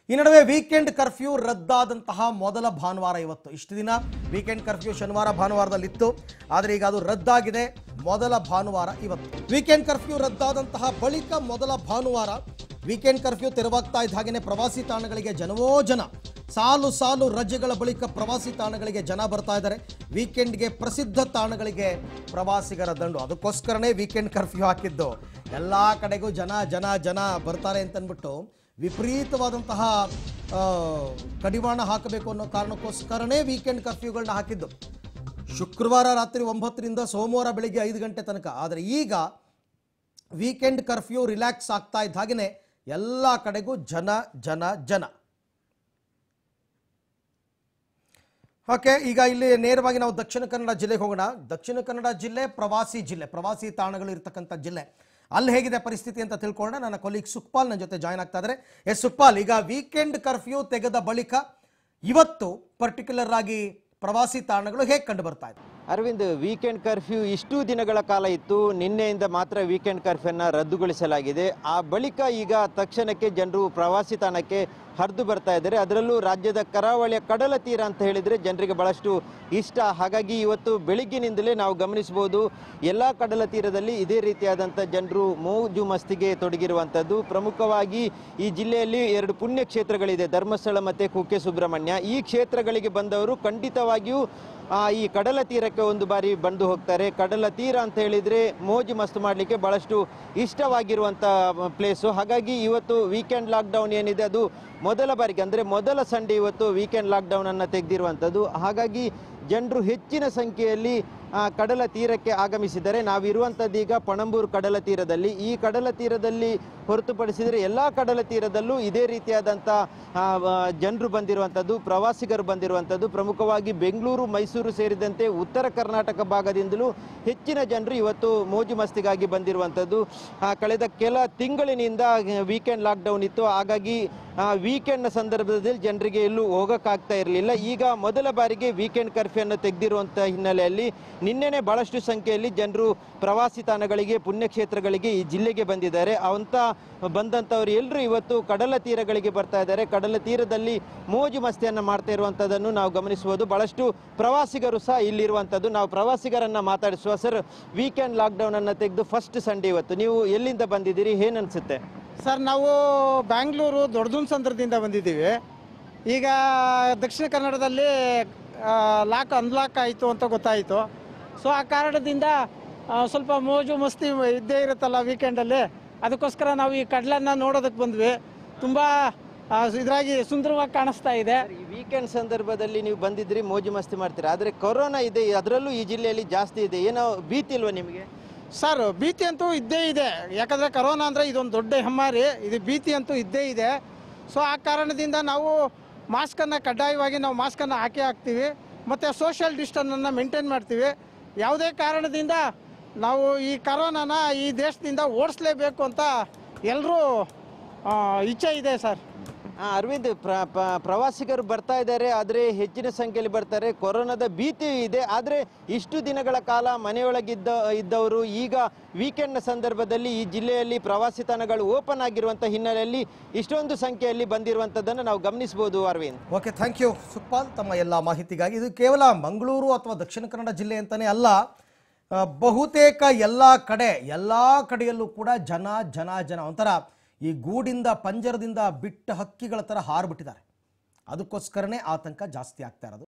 ಈ ನಡುವೆ weekend curfew ರದ್ದಾದಂತಹ ಮೊದಲ ಭಾನುವಾರ ಇವತ್ತು ಇಷ್ಟು ದಿನ ವೀಕೆಂಡ್ ಕರ್ಫ್ಯೂ ಶನಿವಾರ ಭಾನುವಾರದಲ್ಲಿತ್ತು ಆದರೆ ಈಗ ಅದು ರದ್ದಾಗಿದೆ ಮೊದಲ ಭಾನುವಾರ ಇವತ್ತು ವೀಕೆಂಡ್ ಕರ್ಫ್ಯೂ ರದ್ದಾದಂತಹ ಬಳಿಕ ಮೊದಲ ಭಾನುವಾರ ವೀಕೆಂಡ್ ಕರ್ಫ್ಯೂ ತೆರವಾಗ್ತಾ ಇದ್ದ ಹಾಗೆಯೇ ಪ್ರವಾಸಿ ತಾಣಗಳಿಗೆ ಜನವೋ ಜನ ಸಾಲು ಸಾಲು ರಜೆಗಳ ಬಳಿಕ ಪ್ರವಾಸಿ ತಾಣಗಳಿಗೆ ಜನ ಬರ್ತಾ ಇದ್ದಾರೆ ವೀಕೆಂಡ್ಗೆ ಪ್ರಸಿದ್ಧ ತಾಣಗಳಿಗೆ ಪ್ರವಾಸಿಗರ ದಂಡು ಅದಕ್ಕೋಸ್ಕರನೇ ವೀಕೆಂಡ್ ಕರ್ಫ್ಯೂ ಹಾಕಿದ್ದು ಎಲ್ಲ ಕಡೆಗೂ ಜನ ಜನ ಜನ ಬರ್ತಾರೆ ಅಂತಂದ್ಬಿಟ್ಟು ವಿಪರೀತವಾದಂತಹ ಆ, ಕಡಿವಾಣ ಹಾಕಬೇಕು ಅನ್ನೋ ಕಾರಣಕ್ಕೋಸ್ಕರನೇ ವೀಕೆಂಡ್ ಕರ್ಫ್ಯೂಗಳನ್ನ ಹಾಕಿದ್ದು ಶುಕ್ರವಾರ ರಾತ್ರಿ ಒಂಬತ್ತರಿಂದ ಸೋಮವಾರ ಬೆಳಿಗ್ಗೆ ಐದು ಗಂಟೆ ತನಕ ಆದರೆ ಈಗ ವೀಕೆಂಡ್ ಕರ್ಫ್ಯೂ ರಿಲ್ಯಾಕ್ಸ್ ಆಗ್ತಾ ಇದ್ದ ಹಾಗೆಯೇ ಎಲ್ಲ ಕಡೆಗೂ ಜನ ಜನ ಜನ ಓಕೆ ಈಗ ಇಲ್ಲಿ ನೇರವಾಗಿ ನಾವು ದಕ್ಷಿಣ ಕನ್ನಡ ಜಿಲ್ಲೆಗೆ ಹೋಗೋಣ ದಕ್ಷಿಣ ಕನ್ನಡ ಜಿಲ್ಲೆ ಪ್ರವಾಸಿ ಜಿಲ್ಲೆ ಪ್ರವಾಸಿ ತಾಣಗಳು ಇರ್ತಕ್ಕಂಥ ಜಿಲ್ಲೆ ಅಲ್ಲಿ ಹೇಗಿದೆ ಪರಿಸ್ಥಿತಿ ಅಂತ ತಿಳ್ಕೊಳ್ಳೋಣ ನನ್ನ ಕೊಲೀಗ್ ಸುಕ್ಪಾಲ್ ನನ್ನ ಜೊತೆ ಜಾಯ್ನ್ ಆಗ್ತಾ ಇದ್ದಾರೆ ಎಸ್ ಸುಕ್ಪಾಲ್ ಈಗ ವೀಕೆಂಡ್ ಕರ್ಫ್ಯೂ ತೆಗೆದ ಬಳಿಕ ಇವತ್ತು ಪರ್ಟಿಕ್ಯುಲರ್ ಆಗಿ ಪ್ರವಾಸಿ ತಾಣಗಳು ಹೇಗೆ ಕಂಡು ಬರ್ತಾ ಇದೆ ಅರವಿಂದ್ ವೀಕೆಂಡ್ ಕರ್ಫ್ಯೂ ಇಷ್ಟು ದಿನಗಳ ಕಾಲ ಇತ್ತು ನಿನ್ನೆಯಿಂದ ಮಾತ್ರ ವೀಕೆಂಡ್ ಕರ್ಫ್ಯೂನ ರದ್ದುಗೊಳಿಸಲಾಗಿದೆ ಆ ಬಳಿಕ ಈಗ ತಕ್ಷಣಕ್ಕೆ ಜನರು ಪ್ರವಾಸಿ ತಾಣಕ್ಕೆ ಹರಿದು ಬರ್ತಾ ಇದ್ದಾರೆ ಅದರಲ್ಲೂ ರಾಜ್ಯದ ಕರಾವಳಿಯ ಕಡಲ ತೀರ ಅಂತ ಹೇಳಿದರೆ ಜನರಿಗೆ ಬಹಳಷ್ಟು ಇಷ್ಟ ಹಾಗಾಗಿ ಇವತ್ತು ಬೆಳಿಗ್ಗಿನಿಂದಲೇ ನಾವು ಗಮನಿಸಬಹುದು ಎಲ್ಲ ಕಡಲ ತೀರದಲ್ಲಿ ಇದೇ ರೀತಿಯಾದಂಥ ಜನರು ಮೋಜು ಮಸ್ತಿಗೆ ತೊಡಗಿರುವಂಥದ್ದು ಪ್ರಮುಖವಾಗಿ ಈ ಜಿಲ್ಲೆಯಲ್ಲಿ ಎರಡು ಪುಣ್ಯ ಕ್ಷೇತ್ರಗಳಿದೆ ಧರ್ಮಸ್ಥಳ ಮತ್ತು ಕುಕ್ಕೆ ಸುಬ್ರಹ್ಮಣ್ಯ ಈ ಕ್ಷೇತ್ರಗಳಿಗೆ ಬಂದವರು ಖಂಡಿತವಾಗಿಯೂ ಆ, ಈ ಕಡಲ ತೀರಕ್ಕೆ ಒಂದು ಬಾರಿ ಬಂದು ಹೋಗ್ತಾರೆ ಕಡಲ ತೀರ ಅಂತ ಹೇಳಿದ್ರೆ ಮೋಜು ಮಸ್ತು ಮಾಡಲಿಕ್ಕೆ ಬಹಳಷ್ಟು ಇಷ್ಟವಾಗಿರುವಂಥ ಪ್ಲೇಸು ಹಾಗಾಗಿ ಇವತ್ತು ವೀಕೆಂಡ್ ಲಾಕ್ಡೌನ್ ಏನಿದೆ ಅದು ಮೊದಲ ಬಾರಿಗೆ ಅಂದರೆ ಮೊದಲ ಸಂಡೇ ಇವತ್ತು ವೀಕೆಂಡ್ ಲಾಕ್ಡೌನ್ ಅನ್ನು ತೆಗೆದಿರುವಂಥದ್ದು ಹಾಗಾಗಿ ಜನರು ಹೆಚ್ಚಿನ ಸಂಖ್ಯೆಯಲ್ಲಿ ಆ, ಕಡಲ ತೀರಕ್ಕೆ ಆಗಮಿಸಿದ್ದಾರೆ ನಾವಿರುವಂಥದ್ದು ಈಗ ಪಣಂಬೂರು ಕಡಲ ತೀರದಲ್ಲಿ ಈ ಕಡಲ ತೀರದಲ್ಲಿ ಹೊರತುಪಡಿಸಿದರೆ ಎಲ್ಲ ಕಡಲ ತೀರದಲ್ಲೂ ಇದೇ ರೀತಿಯಾದಂಥ ಜನರು ಬಂದಿರುವಂಥದ್ದು ಪ್ರವಾಸಿಗರು ಬಂದಿರುವಂಥದ್ದು ಪ್ರಮುಖವಾಗಿ ಬೆಂಗಳೂರು ಮೈಸೂರು ಸೇರಿದಂತೆ ಉತ್ತರ ಕರ್ನಾಟಕ ಭಾಗದಿಂದಲೂ ಹೆಚ್ಚಿನ ಜನರು ಇವತ್ತು ಮೋಜು ಮಸ್ತಿಗಾಗಿ ಬಂದಿರುವಂಥದ್ದು ಆ, ಕಳೆದ ಕೆಲ ತಿಂಗಳಿನಿಂದ ವೀಕೆಂಡ್ ಲಾಕ್ಡೌನ್ ಇತ್ತು ಹಾಗಾಗಿ ವೀಕೆಂಡ್ನ ಸಂದರ್ಭದಲ್ಲಿ ಜನರಿಗೆ ಎಲ್ಲೂ ಹೋಗೋಕ್ಕಾಗ್ತಾ ಇರಲಿಲ್ಲ ಈಗ ಮೊದಲ ಬಾರಿಗೆ ವೀಕೆಂಡ್ ಕರ್ಫ್ಯೂನ್ನು ತೆಗೆದಿರುವಂಥ ಹಿನ್ನೆಲೆಯಲ್ಲಿ ನಿನ್ನೆನೆ ಬಹಳಷ್ಟು ಸಂಖ್ಯೆಯಲ್ಲಿ ಜನರು ಪ್ರವಾಸಿ ತಾಣಗಳಿಗೆ ಪುಣ್ಯಕ್ಷೇತ್ರಗಳಿಗೆ ಈ ಜಿಲ್ಲೆಗೆ ಬಂದಿದ್ದಾರೆ ಅವಂತ ಬಂದಂಥವ್ರು ಎಲ್ಲರೂ ಇವತ್ತು ಕಡಲ ತೀರಗಳಿಗೆ ಬರ್ತಾ ಇದ್ದಾರೆ ಕಡಲ ತೀರದಲ್ಲಿ ಮೋಜು ಮಸ್ತಿಯನ್ನು ಮಾಡ್ತಾ ಇರುವಂಥದ್ದನ್ನು ನಾವು ಗಮನಿಸಬಹುದು ಬಹಳಷ್ಟು ಪ್ರವಾಸಿಗರು ಸಹ ಇಲ್ಲಿರುವಂಥದ್ದು ನಾವು ಪ್ರವಾಸಿಗರನ್ನ ಮಾತಾಡಿಸುವ ಸರ್ ವೀಕೆಂಡ್ ಲಾಕ್ಡೌನ್ ಅನ್ನು ತೆಗೆದು ಫಸ್ಟ್ ಸಂಡೇ ಇವತ್ತು ನೀವು ಎಲ್ಲಿಂದ ಬಂದಿದ್ದೀರಿ ಏನನ್ಸುತ್ತೆ ಸರ್ ನಾವು ಬ್ಯಾಂಗ್ಳೂರು ದೊಡ್ಡದುನ್ಸಂದ್ರದಿಂದ ಬಂದಿದ್ದೀವಿ ಈಗ ದಕ್ಷಿಣ ಕನ್ನಡದಲ್ಲಿ ಆ, ಲಾಕ್ ಅನ್ಲಾಕ್ ಆಯಿತು ಅಂತ ಗೊತ್ತಾಯಿತು ಸೊ ಆ ಕಾರಣದಿಂದ ಆ, ಸ್ವಲ್ಪ ಮೋಜು ಮಸ್ತಿ ಇದ್ದೇ ಇರುತ್ತಲ್ಲ ವೀಕೆಂಡಲ್ಲಿ ಅದಕ್ಕೋಸ್ಕರ ನಾವು ಈ ಕಡಲನ್ನು ನೋಡೋದಕ್ಕೆ ಬಂದ್ವಿ ತುಂಬ ಇದ್ರಾಗಿ ಸುಂದರವಾಗಿ ಕಾಣಿಸ್ತಾ ಇದೆ ಈ ವೀಕೆಂಡ್ ಸಂದರ್ಭದಲ್ಲಿ ನೀವು ಬಂದಿದ್ರಿ ಮೋಜು ಮಸ್ತಿ ಮಾಡ್ತೀರಾ ಆದರೆ ಕೊರೋನಾ ಇದೆ ಅದರಲ್ಲೂ ಈ ಜಿಲ್ಲೆಯಲ್ಲಿ ಜಾಸ್ತಿ ಇದೆ ಏನೋ ಭೀತಿ ಇಲ್ವಾ ನಿಮಗೆ ಸರ್ ಭೀತಿ ಅಂತೂ ಇದ್ದೇ ಇದೆ ಯಾಕಂದರೆ ಕರೋನಾ ಅಂದರೆ ಇದೊಂದು ದೊಡ್ಡ ಹೆಮ್ಮಾರಿ ಇದು ಭೀತಿ ಅಂತೂ ಇದ್ದೇ ಇದೆ ಸೊ ಆ ಕಾರಣದಿಂದ ನಾವು ಮಾಸ್ಕನ್ನು ಕಡ್ಡಾಯವಾಗಿ ನಾವು ಮಾಸ್ಕನ್ನು ಹಾಕಿ ಹಾಕ್ತೀವಿ ಮತ್ತು ಸೋಷಿಯಲ್ ಡಿಸ್ಟನ್ಸನ್ನು ಮೇಂಟೈನ್ ಮಾಡ್ತೀವಿ ಯಾವುದೇ ಕಾರಣದಿಂದ ನಾವು ಈ ಕರೋನಾನ ಈ ದೇಶದಿಂದ ಓಡಿಸ್ಲೇಬೇಕು ಅಂತ ಎಲ್ಲರೂ ಇಚ್ಛೆ ಇದೆ ಸರ್ ಆ, ಅರವಿಂದ್ ಪ್ರ ಪ- ಪ್ರವಾಸಿಗರು ಬರ್ತಾ ಇದ್ದಾರೆ ಆದರೆ ಹೆಚ್ಚಿನ ಸಂಖ್ಯೆಯಲ್ಲಿ ಬರ್ತಾರೆ ಕೊರೋನಾದ ಭೀತಿ ಇದೆ ಆದರೆ ಇಷ್ಟು ದಿನಗಳ ಕಾಲ ಮನೆಯೊಳಗಿದ್ದ ಇದ್ದವರು ಈಗ ವೀಕೆಂಡ್ನ ಸಂದರ್ಭದಲ್ಲಿ ಈ ಜಿಲ್ಲೆಯಲ್ಲಿ ಪ್ರವಾಸಿ ತಾಣಗಳು ಓಪನ್ ಆಗಿರುವಂಥ ಹಿನ್ನೆಲೆಯಲ್ಲಿ ಇಷ್ಟೊಂದು ಸಂಖ್ಯೆಯಲ್ಲಿ ಬಂದಿರುವಂಥದ್ದನ್ನು ನಾವು ಗಮನಿಸಬಹುದು Arvind okay thank you Sukpal ತಮ್ಮ ಎಲ್ಲ ಮಾಹಿತಿಗಾಗಿ ಇದು ಕೇವಲ ಮಂಗಳೂರು ಅಥವಾ ದಕ್ಷಿಣ ಕನ್ನಡ ಜಿಲ್ಲೆ ಅಂತಲೇ ಅಲ್ಲ ಆ, ಬಹುತೇಕ ಎಲ್ಲ ಕಡೆ ಎಲ್ಲ ಕಡೆಯಲ್ಲೂ ಕೂಡ ಜನ ಜನ ಜನ ಒಂಥರ ಈ ಗೂಡಿಂದ ಪಂಜರದಿಂದ ಬಿಟ್ಟ ಹಕ್ಕಿಗಳ ಥರ ಹಾರ್ಬಿಟ್ಟಿದ್ದಾರೆ ಅದಕ್ಕೋಸ್ಕರನೇ ಆತಂಕ ಜಾಸ್ತಿ ಆಗ್ತಾ ಇರೋದು